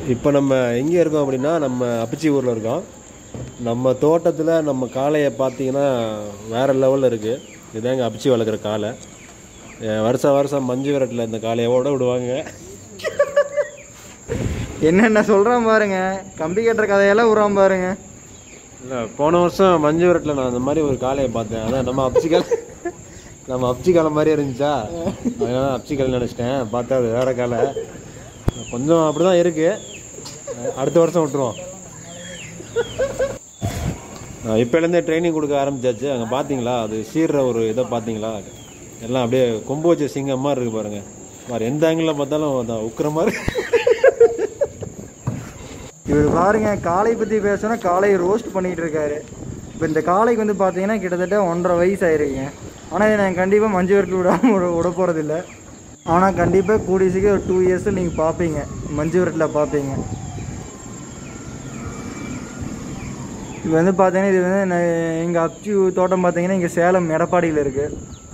இப்போ நம்ம எங்கே இருக்கோம் அப்படின்னா நம்ம அப்பிச்சி ஊரில் இருக்கோம் நம்ம தோட்டத்தில் நம்ம காளையை பார்த்தீங்கன்னா வேறு லெவலில் இருக்குது இதுதான் எங்கள் அப்பிச்சி வளர்க்குற காளை அஹ் வருஷம் வருஷம் மஞ்சு விரட்டில் இந்த காளையோட விடுவாங்க என்னென்ன சொல்கிறான் பாருங்க கம்பி கட்டுற கதையெல்லாம் விடுறான் பாருங்க இல்லை போன வருஷம் மஞ்சு விரட்டில் நான் அந்த மாதிரி ஒரு காளையை பார்த்தேன் அதான் நம்ம அப்சி காலை நம்ம அப்சி காலை மாதிரியே இருந்துச்சா அதனால அப்சி காலை நினச்சிட்டேன் பார்த்தா அது வேற காலை கொஞ்சம் அப்படி தான் இருக்குது அடுத்த வருஷம் விட்டுருவோம் இப்போலேருந்தே ட்ரைனிங் கொடுக்க ஆரம்பிச்சாச்சு அங்கே பார்த்தீங்களா அது சீர்ற ஒரு இதை பார்த்தீங்களா எல்லாம் அப்படியே கொம்பு வச்ச சிங்கம் மாதிரி இருக்கு பாருங்க வேறு எந்த ஆங்கிளில் பார்த்தாலும் அதான் உக்கிற மாதிரி இவர் பாருங்க காளை பற்றி பேசினா காளையை ரோஸ்ட் பண்ணிட்டு இருக்காரு இப்போ இந்த காளைக்கு வந்து பார்த்தீங்கன்னா கிட்டத்தட்ட ஒன்றரை வயசு ஆயிருக்குங்க ஆனால் இதை நான் கண்டிப்பாக மஞ்சு விரட்டில் விடாமல் விட விட போகிறதில்ல ஆனால் கண்டிப்பாக கூடிய சீக்கிரம் ஒரு டூ இயர்ஸில் நீங்கள் பார்ப்பீங்க மஞ்சு விரட்டில் பார்ப்பீங்க இது வந்து பார்த்தீங்கன்னா இது வந்து எங்கள் அப்சி தோட்டம் பார்த்தீங்கன்னா இங்கே சேலம் எடப்பாடியில் இருக்குது